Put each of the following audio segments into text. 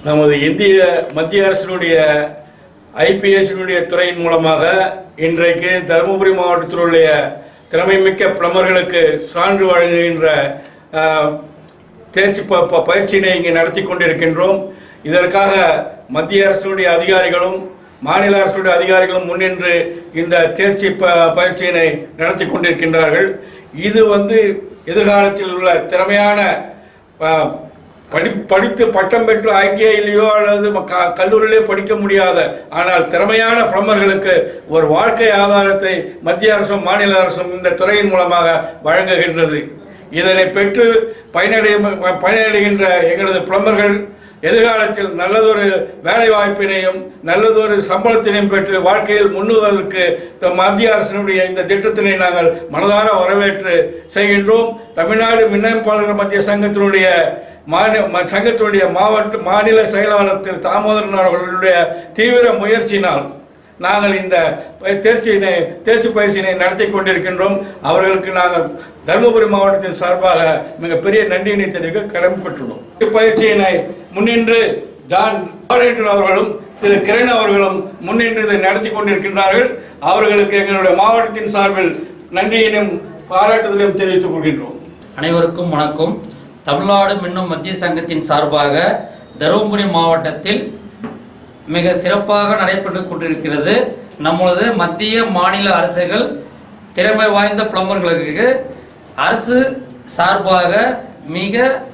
நமது இந்திய மத்திய அரசினுடைய ஐபிஎஸ்னுடைய துறையின் மூலமாக இன்றைக்கு தருமபுரி மாவட்டத்தில் உள்ள திறமைமிக்க பிளம்பர்களுக்கு சான்று வழங்குகின்ற ஆஹ், தேர்ச்சி ப- ப- பயிற்சியினை இங்கே நடத்தி கொண்டிருக்கின்றோம் இதற்காக மத்திய அரசினுடைய அதிகாரிகளும் மாநில அரசுடைய அதிகாரிகளும் முன்னின்று இந்த தேர்ச்சி ப- பயிற்சியினை நடத்தி கொண்டிருக்கின்றார்கள் இது வந்து எதிர்காலத்தில் உள்ள திறமையான ஆஹ், படி படித்து பட்டம் பெற்று ஐடிஐலையோ அல்லது ம- க- கல்லூரியிலேயோ படிக்க முடியாத ஆனால் திறமையான பிளம்பர்களுக்கு ஒரு வாழ்க்கை ஆதாரத்தை மத்திய அரசும் மாநில அரசும் இந்த துறையின் மூலமாக வழங்குகின்றது இதனை பெற்று பயனடைய பயனடைகின்ற எங்களது பிளம்பர்கள் எதிர்காலத்தில் நல்லதொரு வேலை வாய்ப்பினையும் நல்லதொரு சம்பளத்தினையும் பெற்று வாழ்க்கையில் முன்னுவதற்கு இந்த மத்திய அரசினுடைய இந்த திட்டத்தினை நாங்கள் மனதார வரவேற்று செய்கின்றோம் தமிழ்நாடு மின்னமைப்பாளர்கள் மத்திய சங்கத்தினுடைய மாநில ம- சங்கத்தினுடைய மாவட்ட மாநில செயலாளர் திரு தாமோதரன் அவர்களுடைய தீவிர முயற்சியினால் நாங்கள் இந்த ப- தேர்ச்சியினை தேர்ச்சி பயிற்சியினை நடத்தி கொண்டிருக்கின்றோம் அவர்களுக்கு நாங்கள் தருமபுரி மாவட்டத்தின் சார்பாக மிகப்பெரிய நன்றியினை தெரிவிக்க கடமைப்பட்டுள்ளோம் இப்பயிற்சியினை முன்னின்று ஜான் பாரேட்டர் அவர்களும் திரு கிரண் அவர்களும் முன்னின்று இதை நடத்தி கொண்டிருக்கின்றார்கள் அவர்களுக்கு எங்களுடைய மாவட்டத்தின் சார்பில் நன்றியினையும் பாராட்டுதலையும் தெரிவித்துக் கொள்கின்றோம் அனைவருக்கும் வணக்கம் தமிழ்நாடு மின்னும் மத்திய சங்கத்தின் சார்பாக தருமபுரி மாவட்டத்தில் மிக சிறப்பாக நடைபெற்று கொண்டிருக்கிறது நம்மளது மத்திய மாநில அரசுகள் திறமை வாய்ந்த பிளம்பர்களுக்கு அரசு சார்பாக மிக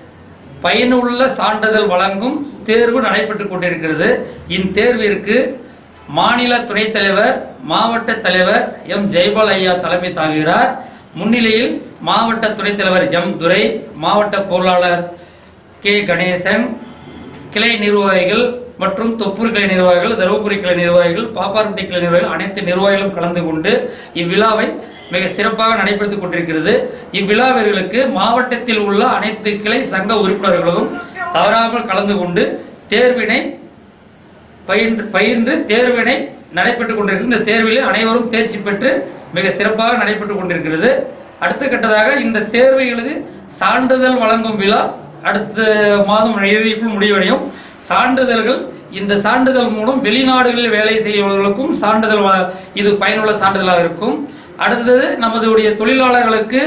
பயனுள்ள சான்றிதழ் வழங்கும் தேர்வு நடைபெற்றுக் கொண்டிருக்கிறது இத்தேர்விற்கு மாநில துணைத் தலைவர் மாவட்ட தலைவர் எம் ஜெய்பால் ஐயா தலைமை தாங்குகிறார் முன்னிலையில் மாவட்ட துணைத் தலைவர் எம் துரை மாவட்ட பொருளாளர் கே கணேசன் கிளை நிர்வாகிகள் மற்றும் தொப்பூர் கிளை நிர்வாகிகள் தருமபுரி கிளை நிர்வாகிகள் பாப்பார்பட்டி கிளை நிர்வாகிகள் அனைத்து நிர்வாகிகளும் கலந்து கொண்டு இவ்விழாவை மிக சிறப்பாக நடைபெற்றுக் கொண்டிருக்கிறது இவ்விழாவிற்கு மாவட்டத்தில் உள்ள அனைத்து கிளை சங்க உறுப்பினர்களும் தவறாமல் கலந்து கொண்டு தேர்வினை பயின்று பயின்று தேர்வினை நடைபெற்றுக் கொண்டிருக்கிறது இந்த தேர்வில் அனைவரும் தேர்ச்சி பெற்று மிக சிறப்பாக நடைபெற்றுக் கொண்டிருக்கிறது அடுத்த கட்டதாக இந்த தேர்வை எழுதி சான்றிதழ் வழங்கும் விழா அடுத்த மாதம் இறுதிக்குள் முடிவடையும் சான்றிதழ்கள் இந்த சான்றிதழ் மூலம் வெளிநாடுகளில் வேலை செய்பவர்களுக்கும் சான்றிதழ் வ- இது பயனுள்ள சான்றிதழாக இருக்கும் அடுத்தது நமதுடைய தொழிலாளர்களுக்கு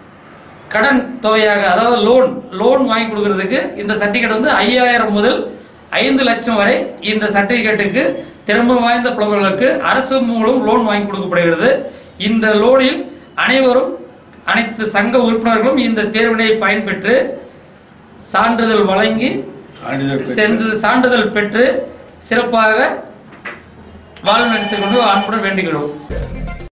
கடன் தொகையாக அதாவது லோன் லோன் வாங்கி கொடுக்கறதுக்கு இந்த சர்டிஃபிகேட் வந்து ஐயாயிரம் முதல் ஐந்து லட்சம் வரை இந்த சர்டிஃபிகேட்டுக்கு திறமை வாய்ந்த புலவர்களுக்கு அரசு மூலம் லோன் வாங்கி கொடுக்கப்படுகிறது இந்த லோனில் அனைவரும் அனைத்து சங்க உறுப்பினர்களும் இந்த தேர்வினை பயன்பெற்று சான்றிதழ் வழங்கி சான்றிதழ் பெற்று சென்று சான்றிதழ் பெற்று சிறப்பாக வாழ்வு நடத்திக் கொண்டு அன்புடன் வேண்டுகிறோம்